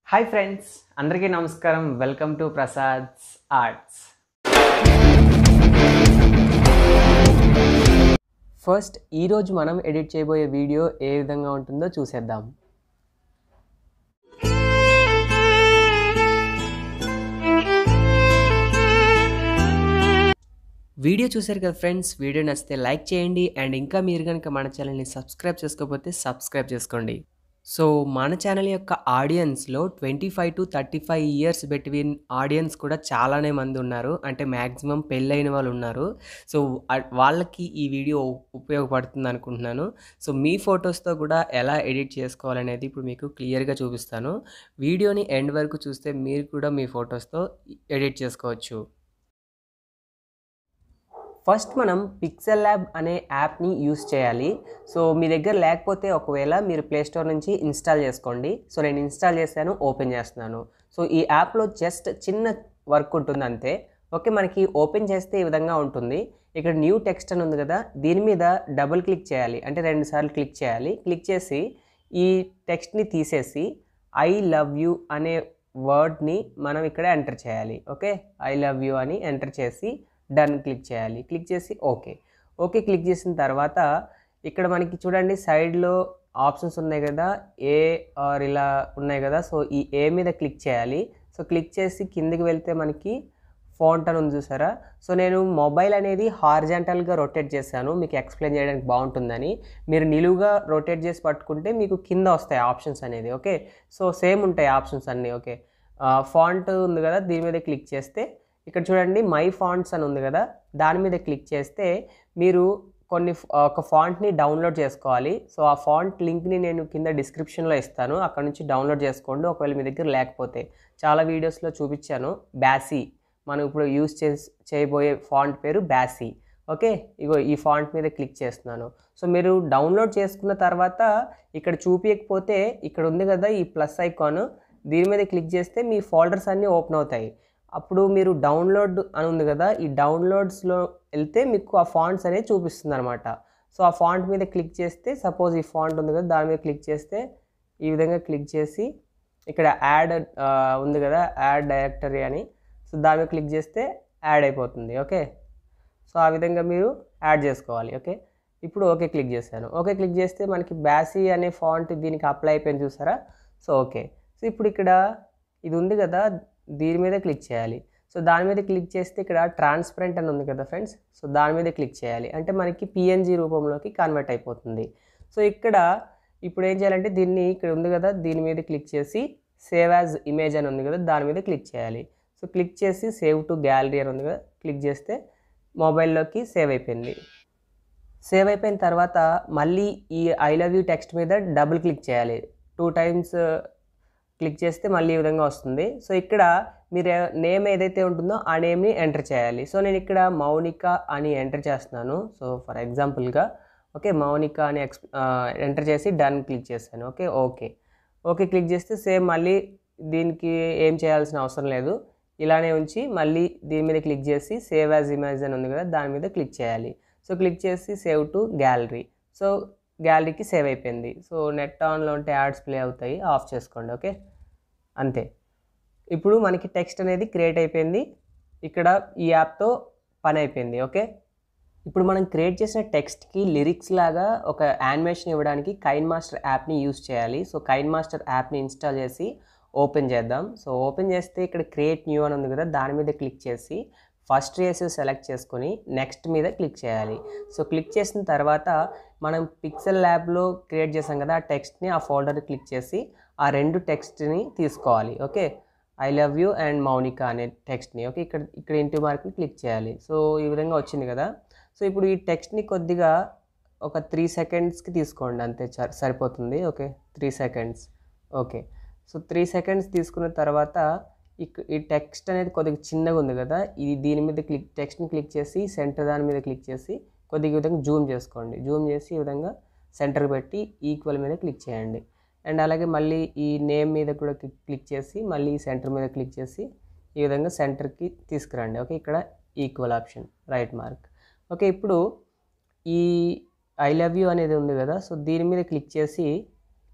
hi friends అందరికీ నమస్కారం welcome to Prasad's arts first ఈరోజు మనం ఎడిట్ చేయబోయే వీడియో ఏ విధంగా ఉంటుందో చూసేద్దాం వీడియో చూశారు కదా ఫ్రెండ్స్ వీడియో నచ్చితే లైక్ చేయండి అండ్ ఇంకా మీరు కనుక మన ఛానల్ని సబ్స్క్రైబ్ చేసుకోకపోతే సబ్స్క్రైబ్ చేసుకోండి సో మన ఛానల్ యొక్క ఆడియన్స్లో twenty five to thirty five years between audience కూడా చాలానే మంది ఉన్నారు అంటే మ్యాక్సిమం పెళ్ళైన వాళ్ళు ఉన్నారు సో ఆ- వాళ్ళకి ఈ వీడియో ఉపయోగపడుతుంది అనుకుంటున్నాను సో మీ ఫొటోస్తో కూడా ఎలా ఎడిట్ చేసుకోవాలనేది ఇప్పుడు మీకు క్లియర్గా చూపిస్తాను వీడియోని ఎండ్ వరకు చూస్తే మీరు కూడా మీ ఫొటోస్తో ఎడిట్ చేసుకోవచ్చు ఫస్ట్ మనం పిక్సెల్ ల్యాబ్ అనే యాప్ని యూస్ చేయాలి సో మీ దగ్గర లేకపోతే ఒకవేళ మీరు ప్లే స్టోర్ నుంచి ఇన్స్టాల్ చేసుకోండి సో నేను ఇన్స్టాల్ చేశాను ఓపెన్ చేస్తున్నాను సో ఈ యాప్లో జస్ట్ చిన్న వర్క్ ఉంటుంది అంతే ఓకే మనకి ఓపెన్ చేస్తే ఈ విధంగా ఉంటుంది ఇక్కడ న్యూ టెక్స్ట్ అని ఉంది కదా దీని మీద డబుల్ క్లిక్ చేయాలి అంటే రెండు సార్లు క్లిక్ చేయాలి క్లిక్ చేసి ఈ టెక్స్ట్ని తీసేసి ఐ లవ్ యూ అనే వర్డ్ని మనం ఇక్కడ ఎంటర్ చేయాలి ఓకే ఐ లవ్ యూ అని ఎంటర్ చేసి డన్ క్లిక్ చేయాలి క్లిక్ చేసి ఓకే ఓకే క్లిక్ చేసిన తర్వాత ఇక్కడ మనకి చూడండి సైడ్లో ఆప్షన్స్ ఉన్నాయి కదా ఏ ఆర్ ఇలా ఉన్నాయి కదా సో ఈ ఏ మీద క్లిక్ చేయాలి సో క్లిక్ చేసి కిందికి వెళ్తే మనకి ఫాంట్ అని ఉంది చూసారా సో నేను మొబైల్ అనేది హార్జెంటల్గా రొటేట్ చేశాను మీకు ఎక్స్ప్లెయిన్ చేయడానికి బాగుంటుందని మీరు నిలువుగా రొటేట్ చేసి పట్టుకుంటే మీకు కింద వస్తాయి ఆప్షన్స్ అనేది ఓకే సో సేమ్ ఉంటాయి ఆప్షన్స్ అన్నీ ఓకే ఫాంట్ ఉంది కదా దీని మీద క్లిక్ చేస్తే ఇక్కడ చూడండి మై ఫాంట్స్ అని ఉంది కదా దాని మీద క్లిక్ చేస్తే మీరు కొన్ని ఫ- ఒక ఫాంట్ని డౌన్లోడ్ చేసుకోవాలి సో ఆ ఫాంట్ లింక్ని నేను కింద డిస్క్రిప్షన్లో ఇస్తాను అక్కడ నుంచి డౌన్లోడ్ చేసుకోండి ఒకవేళ మీ దగ్గర లేకపోతే చాలా వీడియోస్లో చూపించాను బ్యాసీ మనం ఇప్పుడు యూస్ చేసి చేయబోయే ఫాంట్ పేరు బ్యాసీ ఓకే ఇగో ఈ ఫాంట్ మీద క్లిక్ చేస్తున్నాను సో మీరు డౌన్లోడ్ చేసుకున్న తర్వాత ఇక్కడ చూపించకపోతే ఇక్కడ ఉంది కదా ఈ ప్లస్ ఐకాన్ దీని మీద క్లిక్ చేస్తే మీ ఫోల్డర్స్ అన్నీ ఓపెన్ అవుతాయి అప్పుడు మీరు డౌన్లోడ్ అని ఉంది కదా ఈ డౌన్లోడ్స్లో వెళ్తే మీకు ఆ ఫాంట్స్ అనేది చూపిస్తుంది అనమాట సో ఆ ఫాంట్ మీద క్లిక్ చేస్తే సపోజ్ ఈ ఫాంట్ ఉంది కదా దాని మీద క్లిక్ చేస్తే ఈ విధంగా క్లిక్ చేసి ఇక్కడ యాడ్ ఉంది కదా యాడ్ డైరెక్టరీ అని సో దాని మీద క్లిక్ చేస్తే యాడ్ అయిపోతుంది ఓకే సో ఆ విధంగా మీరు యాడ్ చేసుకోవాలి ఓకే ఇప్పుడు ఓకే క్లిక్ చేశాను ఓకే క్లిక్ చేస్తే మనకి బ్యాసీ అనే ఫాంట్ దీనికి అప్లై అయిపోయింది చూసారా సో ఓకే సో ఇప్పుడు ఇక్కడ ఇది ఉంది కదా దీని మీద క్లిక్ చేయాలి సో దాని మీద క్లిక్ చేస్తే ఇక్కడ ట్రాన్స్పరెంట్ అని ఉంది కదా ఫ్రెండ్స్ సో దాని మీద క్లిక్ చేయాలి అంటే మనకి పిఎన్జి రూపంలోకి కన్వర్ట్ అయిపోతుంది సో ఇక్కడ ఇప్పుడు ఏం చేయాలంటే దీన్ని ఇక్కడ ఉంది కదా దీని మీద క్లిక్ చేసి సేవ్ యాజ్ ఇమేజ్ అని ఉంది కదా దాని మీద క్లిక్ చేయాలి సో క్లిక్ చేసి సేవ్ టు గ్యాలరీ అని ఉంది కదా క్లిక్ చేస్తే మొబైల్లోకి సేవ్ అయిపోయింది సేవ్ అయిపోయిన తర్వాత మళ్ళీ ఈ ఐ లవ్ యూ టెక్స్ట్ మీద డబుల్ క్లిక్ చేయాలి టూ టైమ్స్ క్లిక్ చేస్తే మళ్ళీ ఈ విధంగా వస్తుంది సో ఇక్కడ మీరు నేమ్ ఏదైతే ఉంటుందో ఆ నేమ్ని ఎంటర్ చేయాలి సో నేను ఇక్కడ మౌనిక అని ఎంటర్ చేస్తున్నాను సో ఫర్ ఎగ్జాంపుల్గా ఓకే మౌనిక అని ఎక్స్ ఎంటర్ చేసి డన్ క్లిక్ చేశాను ఓకే ఓకే ఓకే క్లిక్ చేస్తే సేమ్ మళ్ళీ దీనికి ఏం చేయాల్సిన అవసరం లేదు ఇలానే ఉంచి మళ్ళీ దీని మీద క్లిక్ చేసి సేవ్ యాజ్ ఇమేజ్ అని ఉంది కదా దాని మీద క్లిక్ చేయాలి సో క్లిక్ చేసి సేవ్ టు గ్యాలరీ సో గ్యాలరీకి సేవ్ అయిపోయింది సో నెట్ ఆన్లో ఉంటే యాడ్స్ ప్లే అవుతాయి ఆఫ్ చేసుకోండి ఓకే అంతే ఇప్పుడు మనకి టెక్స్ట్ అనేది క్రియేట్ అయిపోయింది ఇక్కడ ఈ యాప్తో పని అయిపోయింది ఓకే ఇప్పుడు మనం క్రియేట్ చేసిన టెక్స్ట్కి లిరిక్స్ లాగా ఒక యానిమేషన్ ఇవ్వడానికి కైన్ మాస్టర్ యాప్ని యూస్ చేయాలి సో కైన్ మాస్టర్ యాప్ని ఇన్స్టాల్ చేసి ఓపెన్ చేద్దాం సో ఓపెన్ చేస్తే ఇక్కడ క్రియేట్ న్యూ అని ఉంది కదా దాని మీద క్లిక్ చేసి ఫస్ట్ రేస్ సెలెక్ట్ చేసుకొని నెక్స్ట్ మీద క్లిక్ చేయాలి సో క్లిక్ చేసిన తర్వాత మనం పిక్సెల్ ల్యాబ్లో క్రియేట్ చేసాం కదా ఆ టెక్స్ట్ని ఆ ఫోల్డర్ క్లిక్ చేసి ఆ రెండు టెక్స్ట్ని తీసుకోవాలి okay I love you and Mounika అనే టెక్స్ట్ని ఓకే ఇక్కడ ఇక్కడ ఇంటూ మార్క్ని క్లిక్ చేయాలి సో ఈ విధంగా వచ్చింది కదా సో ఇప్పుడు ఈ టెక్స్ట్ని కొద్దిగా ఒక త్రీ సెకండ్స్కి తీసుకోండి అంతే చ- సరిపోతుంది okay three seconds okay so three seconds తీసుకున్న తర్వాత ఇక్- ఈ టెక్స్ట్ అనేది కొద్దిగా చిన్నగా ఉంది కదా ఇది దీని మీద క్లిక్ టెక్స్ట్ని క్లిక్ చేసి సెంటర్ దాని మీద క్లిక్ చేసి కొద్దిగా ఈ విధంగా జూమ్ చేసుకోండి జూమ్ చేసి ఈ విధంగా సెంటర్ పెట్టి ఈక్వల్ మీద క్లిక్ చేయండి అండ్ అలాగే మళ్ళీ ఈ నేమ్ మీద కూడా క్లిక్ క్లిక్ చేసి మళ్ళీ సెంటర్ మీద క్లిక్ చేసి ఈ విధంగా సెంటర్కి తీసుకురండి ఓకే ఇక్కడ equal option right mark okay ఇప్పుడు ఈ ఐ లవ్ యూ అనేది ఉంది కదా సో దీని మీద క్లిక్ చేసి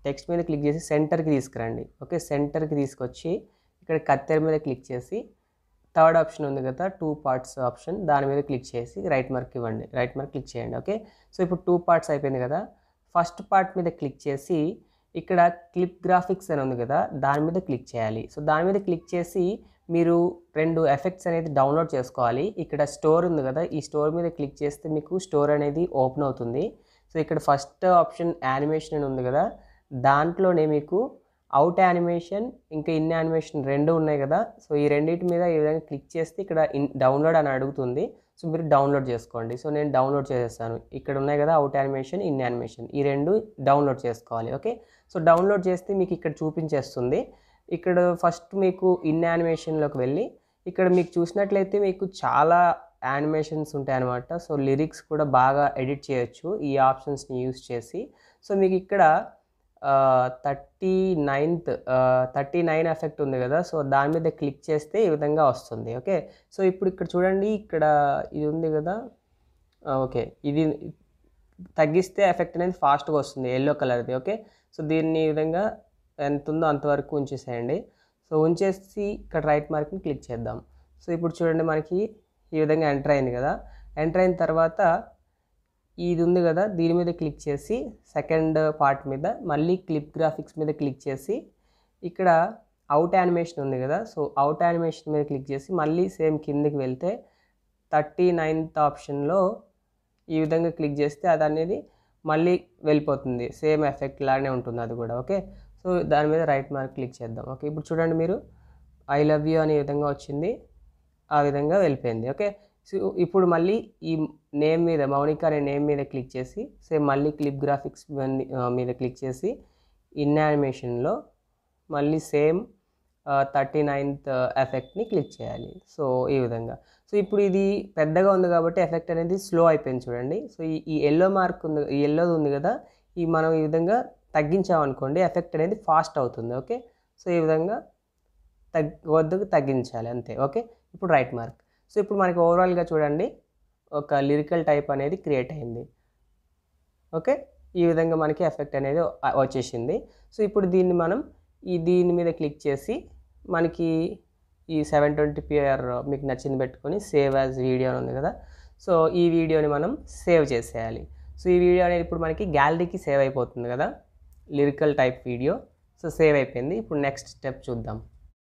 టెక్స్ట్ మీద క్లిక్ చేసి సెంటర్కి తీసుకురండి ఓకే సెంటర్కి తీసుకొచ్చి ఇక్కడ కత్తెర మీద క్లిక్ చేసి థర్డ్ ఆప్షన్ ఉంది కదా టూ పార్ట్స్ ఆప్షన్ దాని మీద క్లిక్ చేసి రైట్ మార్క్ ఇవ్వండి రైట్ మార్క్ క్లిక్ చేయండి ఓకే సో ఇప్పుడు టూ పార్ట్స్ అయిపోయింది కదా ఫస్ట్ పార్ట్ మీద క్లిక్ చేసి ఇక్కడ క్లిప్ గ్రాఫిక్స్ అని ఉంది కదా దాని మీద క్లిక్ చేయాలి సో దాని మీద క్లిక్ చేసి మీరు రెండు ఎఫెక్ట్స్ అనేది డౌన్లోడ్ చేసుకోవాలి ఇక్కడ స్టోర్ ఉంది కదా ఈ స్టోర్ మీద క్లిక్ చేస్తే మీకు స్టోర్ అనేది ఓపెన్ అవుతుంది సో ఇక్కడ ఫస్ట్ ఆప్షన్ యానిమేషన్ అని ఉంది కదా దాంట్లోనే మీకు అవుట్ యానిమేషన్ ఇంకా ఇన్ యానిమేషన్ రెండు ఉన్నాయి కదా సో ఈ రెండింటి మీద ఈ విధంగా క్లిక్ చేస్తే ఇక్కడ ఇన్ డౌన్లోడ్ అని అడుగుతుంది సో మీరు డౌన్లోడ్ చేసుకోండి సో నేను డౌన్లోడ్ చేసేస్తాను ఇక్కడ ఉన్నాయి కదా అవుట్ యానిమేషన్ ఇన్ యానిమేషన్ ఈ రెండు డౌన్లోడ్ చేసుకోవాలి ఓకే సో డౌన్లోడ్ చేస్తే మీకు ఇక్కడ చూపించేస్తుంది ఇక్కడ ఫస్ట్ మీకు ఇన్ యానిమేషన్లోకి వెళ్ళి ఇక్కడ మీకు చూసినట్లయితే మీకు చాలా యానిమేషన్స్ ఉంటాయి అనమాట సో లిరిక్స్ కూడా బాగా ఎడిట్ చేయొచ్చు ఈ ఆప్షన్స్ని యూస్ చేసి సో మీకు ఇక్కడ thirty ninth thirty nine effect ఉంది కదా సో దాని మీద క్లిక్ చేస్తే ఈ విధంగా వస్తుంది ఓకే సో ఇప్పుడు ఇక్కడ చూడండి ఇక్కడ ఇది ఉంది కదా ఓకే ఇది తగ్గిస్తే ఎఫెక్ట్ అనేది ఫాస్ట్గా వస్తుంది ఎల్లో కలర్ది ఓకే సో దీన్ని ఈ విధంగా ఎంత ఉందో అంతవరకు ఉంచేసేయండి సో ఉంచేసి ఇక్కడ రైట్ మార్క్ని క్లిక్ చేద్దాం సో ఇప్పుడు చూడండి మనకి ఈ విధంగా ఎంటర్ అయింది కదా ఎంటర్ అయిన తర్వాత ఇది ఉంది కదా దీని మీద క్లిక్ చేసి సెకండ్ పార్ట్ మీద మళ్ళీ క్లిప్ గ్రాఫిక్స్ మీద క్లిక్ చేసి ఇక్కడ అవుట్ యానిమేషన్ ఉంది కదా సో అవుట్ యానిమేషన్ మీద క్లిక్ చేసి మళ్ళీ సేమ్ కిందకి వెళ్తే థర్టీ నైన్త్ ఆప్షన్లో ఈ విధంగా క్లిక్ చేస్తే అది అనేది మళ్ళీ వెళ్ళిపోతుంది సేమ్ ఎఫెక్ట్ లాగానే ఉంటుంది అది కూడా ఓకే సో దాని మీద రైట్ మార్క్ క్లిక్ చేద్దాం ఓకే ఇప్పుడు చూడండి మీరు ఐ లవ్ యూ అనే విధంగా వచ్చింది ఆ విధంగా వెళ్ళిపోయింది ఓకే సో ఇప్పుడు మళ్ళీ ఈ నేమ్ మీద మౌనిక అనే నేమ్ మీద క్లిక్ చేసి సేమ్ మళ్ళీ క్లిప్ గ్రాఫిక్స్ మీద క్లిక్ చేసి ఇన్ యానిమేషన్లో మళ్ళీ సేమ్ థర్టీ నైన్త్ ఎఫెక్ట్ని క్లిక్ చేయాలి సో ఈ విధంగా సో ఇప్పుడు ఇది పెద్దగా ఉంది కాబట్టి ఎఫెక్ట్ అనేది స్లో అయిపోయింది చూడండి సో ఈ ఈ ఎల్లో మార్క్ ఉంది ఈ ఎల్లోది ఉంది కదా ఈ మనం ఈ విధంగా తగ్గించామనుకోండి ఎఫెక్ట్ అనేది ఫాస్ట్ అవుతుంది ఓకే సో ఈ విధంగా తగ్ వద్దకు తగ్గించాలి అంతే ఓకే ఇప్పుడు రైట్ మార్క్ సో ఇప్పుడు మనకి ఓవరాల్గా చూడండి ఒక లిరికల్ టైప్ అనేది క్రియేట్ అయింది ఓకే ఈ విధంగా మనకి ఎఫెక్ట్ అనేది వచ్చేసింది సో ఇప్పుడు దీన్ని మనం ఈ దీని మీద క్లిక్ చేసి మనకి ఈ సెవెన్ ట్వంటీ పిఆర్ మీకు నచ్చింది పెట్టుకొని సేవ్ యాజ్ వీడియో అని ఉంది కదా సో ఈ వీడియోని మనం సేవ్ చేసేయాలి సో ఈ వీడియో అనేది ఇప్పుడు మనకి గ్యాలరీకి సేవ్ అయిపోతుంది కదా lyrical type video so save అయిపోయింది ఇప్పుడు నెక్స్ట్ స్టెప్ చూద్దాం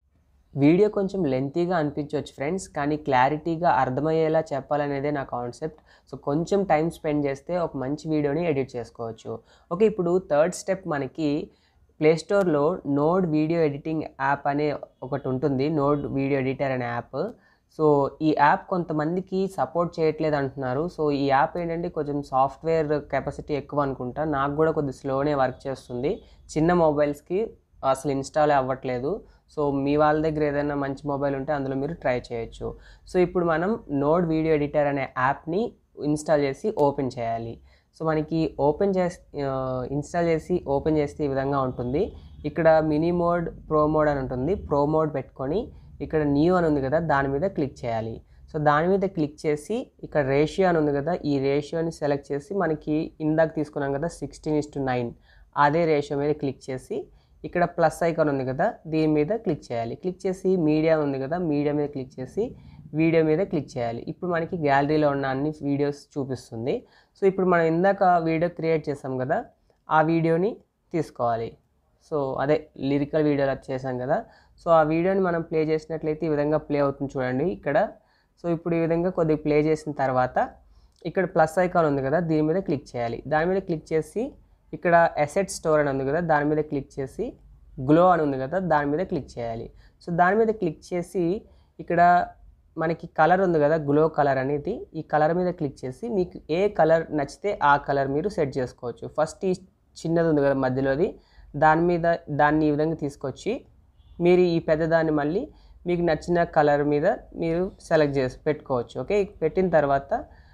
వీడియో కొంచెం లెంతీగా అనిపించవచ్చు ఫ్రెండ్స్ కానీ క్లారిటీగా అర్థమయ్యేలా చెప్పాలనేదే నా కాన్సెప్ట్ సో కొంచెం టైం స్పెండ్ చేస్తే ఒక మంచి వీడియోని ఎడిట్ చేసుకోవచ్చు ఓకే ఇప్పుడు థర్డ్ స్టెప్ మనకి ప్లేస్టోర్లో నోడ్ వీడియో ఎడిటింగ్ యాప్ అనే ఒకటి ఉంటుంది నోడ్ వీడియో ఎడిటర్ అనే యాప్ సో ఈ యాప్ కొంతమందికి సపోర్ట్ చేయట్లేదు అంటున్నారు సో ఈ యాప్ ఏంటంటే కొంచెం సాఫ్ట్వేర్ కెపాసిటీ ఎక్కువ అనుకుంటా నాకు కూడా కొద్ది స్లోనే వర్క్ చేస్తుంది చిన్న మొబైల్స్కి అసలు ఇన్స్టాల్ అవ్వట్లేదు సో మీ వాళ్ళ దగ్గర ఏదైనా మంచి మొబైల్ ఉంటే అందులో మీరు ట్రై చేయొచ్చు సో ఇప్పుడు మనం నోడ్ వీడియో ఎడిటర్ అనే యాప్ని ఇన్స్టాల్ చేసి ఓపెన్ చేయాలి సో మనకి ఓపెన్ చేసి ఇన్స్టాల్ చేసి ఓపెన్ చేస్తే ఈ విధంగా ఉంటుంది ఇక్కడ మినీ మోడ్ ప్రో మోడ్ అని ఉంటుంది ప్రో మోడ్ పెట్టుకొని ఇక్కడ న్యూ అని ఉంది కదా దాని మీద క్లిక్ చేయాలి సో దాని మీద క్లిక్ చేసి ఇక్కడ రేషియో అని ఉంది కదా ఈ రేషియోని సెలెక్ట్ చేసి మనకి ఇందాక తీసుకున్నాం కదా సిక్స్టీన్ ఇస్ టు నైన్ అదే రేషియో మీద క్లిక్ చేసి ఇక్కడ ప్లస్ ఐకాన్ ఉంది కదా దీని మీద క్లిక్ చేయాలి క్లిక్ చేసి మీడియా ఉంది కదా మీడియా మీద క్లిక్ చేసి వీడియో మీద క్లిక్ చేయాలి ఇప్పుడు మనకి గ్యాలరీలో ఉన్న అన్ని వీడియోస్ చూపిస్తుంది సో ఇప్పుడు మనం ఇందాక వీడియో క్రియేట్ చేసాం కదా ఆ వీడియోని తీసుకోవాలి సో అదే లిరికల్ వీడియోలో చేసాం కదా సో ఆ వీడియోని మనం ప్లే చేసినట్లయితే ఈ విధంగా ప్లే అవుతుంది చూడండి ఇక్కడ సో ఇప్పుడు ఈ విధంగా కొద్దిగా ప్లే చేసిన తర్వాత ఇక్కడ ప్లస్ ఐకాన్ ఉంది కదా దీని మీద క్లిక్ చేయాలి దాని మీద క్లిక్ చేసి ఇక్కడ ఎసెట్ స్టోర్ అని ఉంది కదా దాని మీద క్లిక్ చేసి గ్లో అని ఉంది కదా దాని మీద క్లిక్ చేయాలి సో దాని మీద క్లిక్ చేసి ఇక్కడ మనకి కలర్ ఉంది కదా గ్లో కలర్ అనేది ఈ కలర్ మీద క్లిక్ చేసి మీకు ఏ కలర్ నచ్చితే ఆ కలర్ మీరు సెట్ చేసుకోవచ్చు ఫస్ట్ ఈ చిన్నది ఉంది కదా మధ్యలోది దాని మీద దాన్ని ఈ విధంగా తీసుకొచ్చి మీరు ఈ పెద్దదాన్ని మళ్ళీ మీకు నచ్చిన కలర్ మీద మీరు సెలెక్ట్ చేసి పెట్టుకోవచ్చు ఓకే పెట్టిన తర్వాత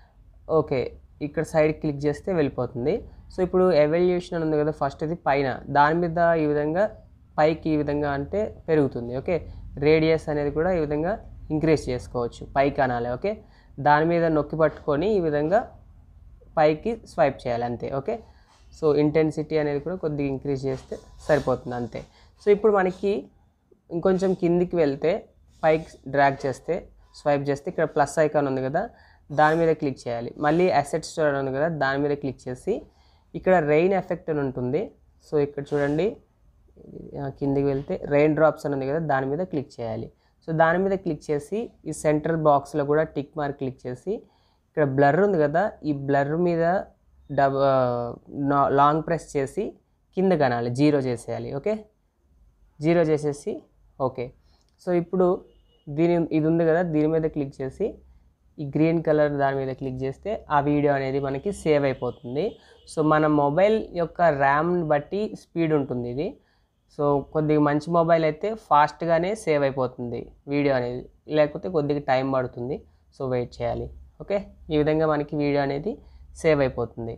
ఓకే ఇక్కడ సైడ్ క్లిక్ చేస్తే వెళ్ళిపోతుంది సో ఇప్పుడు ఎవల్యూషన్ అని ఉంది కదా ఫస్ట్ ఇది పైన దాని మీద ఈ విధంగా పైకి ఈ విధంగా అంటే పెరుగుతుంది ఓకే రేడియస్ అనేది కూడా ఈ విధంగా ఇంక్రీజ్ చేసుకోవచ్చు పైకి అనాలి ఓకే దాని మీద నొక్కి పట్టుకొని ఈ విధంగా పైకి స్వైప్ చేయాలి అంతే ఓకే సో ఇంటెన్సిటీ అనేది కూడా కొద్దిగా ఇంక్రీజ్ చేస్తే సరిపోతుంది అంతే సో ఇప్పుడు మనకి ఇంకొంచెం కిందికి వెళ్తే పైకి డ్రాగ్ చేస్తే స్వైప్ చేస్తే ఇక్కడ ప్లస్ ఐకాన్ ఉంది కదా దాని మీద క్లిక్ చేయాలి మళ్ళీ అసెట్ స్టోర్ ఉంది కదా దాని మీద క్లిక్ చేసి ఇక్కడ రెయిన్ ఎఫెక్ట్ అని ఉంటుంది సో ఇక్కడ చూడండి ఆ, కిందికి వెళ్తే రెయిన్ డ్రాప్స్ అని ఉంది కదా దాని మీద క్లిక్ చేయాలి సో దాని మీద క్లిక్ చేసి ఈ సెంట్రల్ బాక్స్లో కూడా టిక్ మార్క్ క్లిక్ చేసి ఇక్కడ బ్లర్ ఉంది కదా ఈ బ్లర్ మీద డబ్ లాంగ్ ప్రెస్ చేసి కింద కనాలి జీరో చేసేయాలి ఓకే జీరో చేసేసి ఓకే సో ఇప్పుడు దీని ఇది ఉంది కదా దీని మీద క్లిక్ చేసి ఈ గ్రీన్ కలర్ దాని మీద క్లిక్ చేస్తే ఆ వీడియో అనేది మనకి సేవ్ అయిపోతుంది సో మన మొబైల్ యొక్క ర్యామ్ని బట్టి స్పీడ్ ఉంటుంది ఇది సో కొద్దిగా మంచి మొబైల్ అయితే ఫాస్ట్గానే సేవ్ అయిపోతుంది వీడియో అనేది లేకపోతే కొద్దిగా టైం పడుతుంది సో వెయిట్ చేయాలి ఓకే ఈ విధంగా మనకి వీడియో అనేది సేవ్ అయిపోతుంది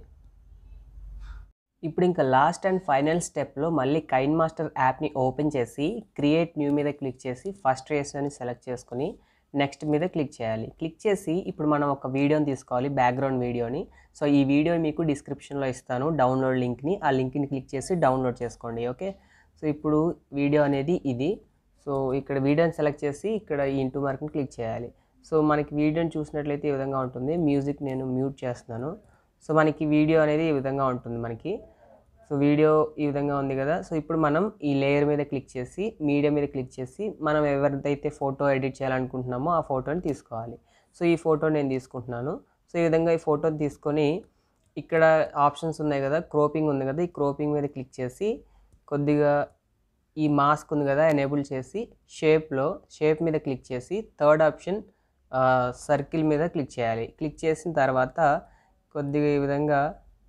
ఇప్పుడు ఇంకా లాస్ట్ అండ్ ఫైనల్ స్టెప్లో మళ్ళీ కైన్ మాస్టర్ యాప్ని ఓపెన్ చేసి క్రియేట్ న్యూ మీద క్లిక్ చేసి ఫస్ట్ రేస్ అని సెలెక్ట్ చేసుకుని నెక్స్ట్ మీద క్లిక్ చేయాలి క్లిక్ చేసి ఇప్పుడు మనం ఒక వీడియోని తీసుకోవాలి బ్యాక్గ్రౌండ్ వీడియోని సో ఈ వీడియో మీకు డిస్క్రిప్షన్లో ఇస్తాను డౌన్లోడ్ లింక్ని ఆ లింక్ని క్లిక్ చేసి డౌన్లోడ్ చేసుకోండి ఓకే సో ఇప్పుడు వీడియో అనేది ఇది సో ఇక్కడ వీడియోని సెలెక్ట్ చేసి ఇక్కడ ఈ ఇంటూ మార్క్ని క్లిక్ చేయాలి సో మనకి వీడియోని చూసినట్లయితే ఈ విధంగా ఉంటుంది మ్యూజిక్ నేను మ్యూట్ చేస్తున్నాను సో మనకి వీడియో అనేది ఈ విధంగా ఉంటుంది మనకి సో వీడియో ఈ విధంగా ఉంది కదా సో ఇప్పుడు మనం ఈ లేయర్ మీద క్లిక్ చేసి మీడియా మీద క్లిక్ చేసి మనం ఎవరిదైతే ఫోటో ఎడిట్ చేయాలనుకుంటున్నామో ఆ ఫోటోని తీసుకోవాలి సో ఈ ఫోటో నేను తీసుకుంటున్నాను సో ఈ విధంగా ఈ ఫోటోని తీసుకొని ఇక్కడ ఆప్షన్స్ ఉన్నాయి కదా క్రోపింగ్ ఉంది కదా ఈ క్రోపింగ్ మీద క్లిక్ చేసి కొద్దిగా ఈ మాస్క్ ఉంది కదా ఎనేబుల్ చేసి షేప్లో షేప్ మీద క్లిక్ చేసి థర్డ్ ఆప్షన్ సర్కిల్ మీద క్లిక్ చేయాలి క్లిక్ చేసిన తర్వాత కొద్దిగా ఈ విధంగా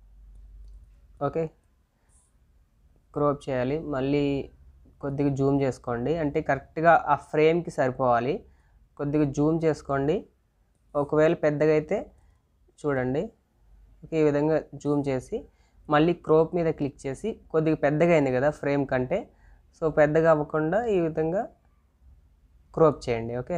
ఓకే క్రోప్ చేయాలి మళ్ళీ కొద్దిగా జూమ్ చేసుకోండి అంటే కరెక్ట్గా ఆ ఫ్రేమ్కి సరిపోవాలి కొద్దిగా జూమ్ చేసుకోండి ఒకవేళ పెద్దగా అయితే చూడండి ఓకే ఈ విధంగా జూమ్ చేసి మళ్ళీ క్రోప్ మీద క్లిక్ చేసి కొద్దిగా పెద్దగా అయింది కదా ఫ్రేమ్ కంటే సో పెద్దగా అవ్వకుండా ఈ విధంగా క్రోప్ చేయండి ఓకే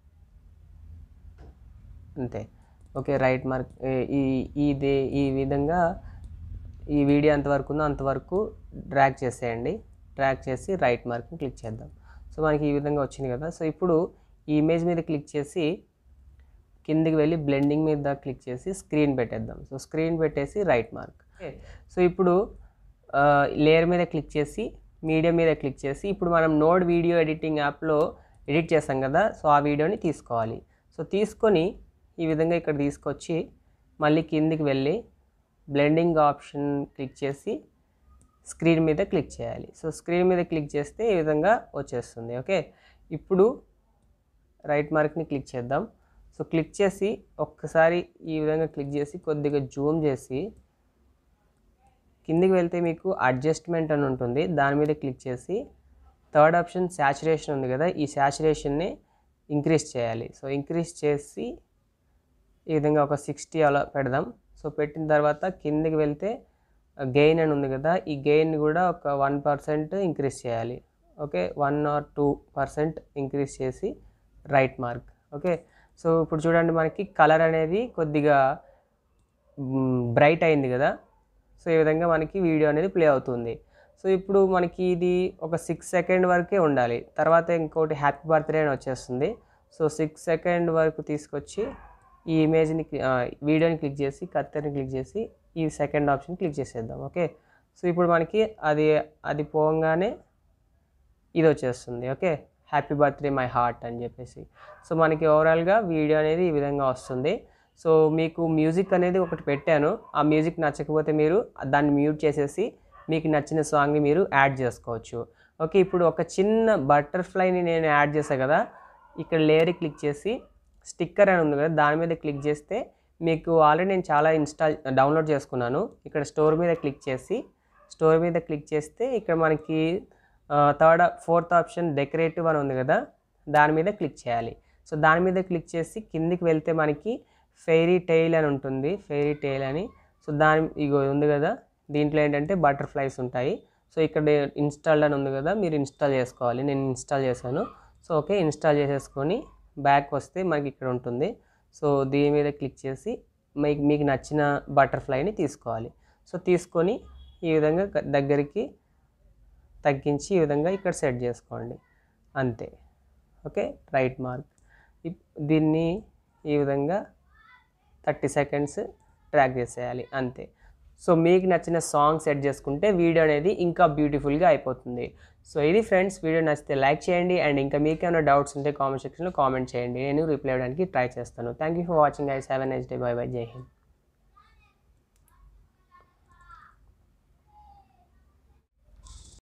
అంతే ఓకే రైట్ మార్క్ ఈ ఇది ఈ విధంగా ఈ వీడియో ఎంతవరకు ఉందో అంతవరకు డ్రాగ్ చేసేయండి డ్రాగ్ చేసి రైట్ మార్క్ని క్లిక్ చేద్దాం సో మనకి ఈ విధంగా వచ్చింది కదా సో ఇప్పుడు ఈ ఇమేజ్ మీద క్లిక్ చేసి కిందికి వెళ్ళి బ్లెండింగ్ మీద క్లిక్ చేసి స్క్రీన్ పెట్టేద్దాం సో స్క్రీన్ పెట్టేసి రైట్ మార్క్ సో ఇప్పుడు లేయర్ మీద క్లిక్ చేసి మీడియా మీద క్లిక్ చేసి ఇప్పుడు మనం నోడ్ వీడియో ఎడిటింగ్ యాప్లో ఎడిట్ చేస్తాం కదా సో ఆ వీడియోని తీసుకోవాలి సో తీసుకొని ఈ విధంగా ఇక్కడ తీసుకొచ్చి మళ్ళీ కిందికి వెళ్ళి బ్లెండింగ్ ఆప్షన్ క్లిక్ చేసి స్క్రీన్ మీద క్లిక్ చేయాలి సో స్క్రీన్ మీద క్లిక్ చేస్తే ఈ విధంగా వచ్చేస్తుంది ఓకే ఇప్పుడు రైట్ మార్క్ని క్లిక్ చేద్దాం సో క్లిక్ చేసి ఒక్కసారి ఈ విధంగా క్లిక్ చేసి కొద్దిగా జూమ్ చేసి కిందికి వెళ్తే మీకు అడ్జస్ట్మెంట్ అని ఉంటుంది దాని మీద క్లిక్ చేసి థర్డ్ ఆప్షన్ శాచురేషన్ ఉంది కదా ఈ శాచురేషన్ని ఇంక్రీజ్ చేయాలి సో ఇంక్రీజ్ చేసి ఈ విధంగా ఒక సిక్స్టీ అలా పెడదాం సో పెట్టిన తర్వాత కిందికి వెళ్తే గెయిన్ అని ఉంది కదా ఈ గెయిన్ కూడా ఒక వన్ పర్సెంట్ ఇంక్రీజ్ చేయాలి okay one or two percent increase చేసి రైట్ మార్క్ ఓకే సో ఇప్పుడు చూడండి మనకి కలర్ అనేది కొద్దిగా బ్రైట్ అయింది కదా సో ఈ విధంగా మనకి వీడియో అనేది ప్లే అవుతుంది సో ఇప్పుడు మనకి ఇది ఒక సిక్స్ సెకండ్ వరకే ఉండాలి తర్వాత ఇంకోటి హ్యాపీ బర్త్డే అని వచ్చేస్తుంది సో సిక్స్ సెకండ్ వరకు తీసుకొచ్చి ఈ ఇమేజ్ని వీడియోని క్లిక్ చేసి కత్తెర్ని క్లిక్ చేసి ఈ సెకండ్ ఆప్షన్ క్లిక్ చేసేద్దాం ఓకే సో ఇప్పుడు మనకి అది అది పోగానే ఇది వచ్చేస్తుంది okay happy birthday my heart అని చెప్పేసి సో మనకి ఓవరాల్గా వీడియో అనేది ఈ విధంగా వస్తుంది సో మీకు మ్యూజిక్ అనేది ఒకటి పెట్టాను ఆ మ్యూజిక్ నచ్చకపోతే మీరు దాన్ని మ్యూట్ చేసేసి మీకు నచ్చిన సాంగ్ని మీరు యాడ్ చేసుకోవచ్చు ఓకే ఇప్పుడు ఒక చిన్న బటర్ఫ్లైని నేను యాడ్ చేశాను కదా ఇక్కడ లేయర్ క్లిక్ చేసి స్టిక్కర్ అని ఉంది కదా దాని మీద క్లిక్ చేస్తే మీకు ఆల్రెడీ నేను చాలా ఇన్స్టాల్ డౌన్లోడ్ చేసుకున్నాను ఇక్కడ స్టోర్ మీద క్లిక్ చేసి స్టోర్ మీద క్లిక్ చేస్తే ఇక్కడ మనకి థర్డ్ ఫోర్త్ ఆప్షన్ డెకరేటివ్ అని ఉంది కదా దాని మీద క్లిక్ చేయాలి సో దాని మీద క్లిక్ చేసి కిందికి వెళ్తే మనకి ఫెయిరీ టెయిల్ అని ఉంటుంది ఫెయిరీ టెయిల్ అని సో దాని ఇగో ఉంది కదా దీంట్లో ఏంటంటే బటర్ఫ్లైస్ ఉంటాయి సో ఇక్కడ ఇన్స్టాల్డ్ అని ఉంది కదా మీరు ఇన్స్టాల్ చేసుకోవాలి నేను ఇన్స్టాల్ చేశాను సో ఓకే ఇన్స్టాల్ చేసేసుకొని బ్యాక్ వస్తే మనకి ఇక్కడ ఉంటుంది సో దీని మీద క్లిక్ చేసి మీకు మీకు నచ్చిన బటర్ఫ్లైని తీసుకోవాలి సో తీసుకొని ఈ విధంగా క- దగ్గరికి తగ్గించి ఈ విధంగా ఇక్కడ సెట్ చేసుకోండి అంతే ఓకే రైట్ మార్క్ ఇప్- దీన్ని ఈ విధంగా థర్టీ సెకండ్స్ ట్రాక్ చేసేయాలి అంతే సో మీకు నచ్చిన సాంగ్ సెట్ చేసుకుంటే వీడియో అనేది ఇంకా బ్యూటిఫుల్గా అయిపోతుంది సో ఇది ఫ్రెండ్స్ వీడియో నచ్చితే లైక్ చేయండి అండ్ ఇంకా మీకు ఏమైనా డౌట్స్ ఉంటే కామెంట్ సెక్షన్లో కామెంట్ చేయండి నేను రిప్లై ఇవ్వడానికి ట్రై చేస్తాను thank you for watching ice have a nice day bye bye Jai Hind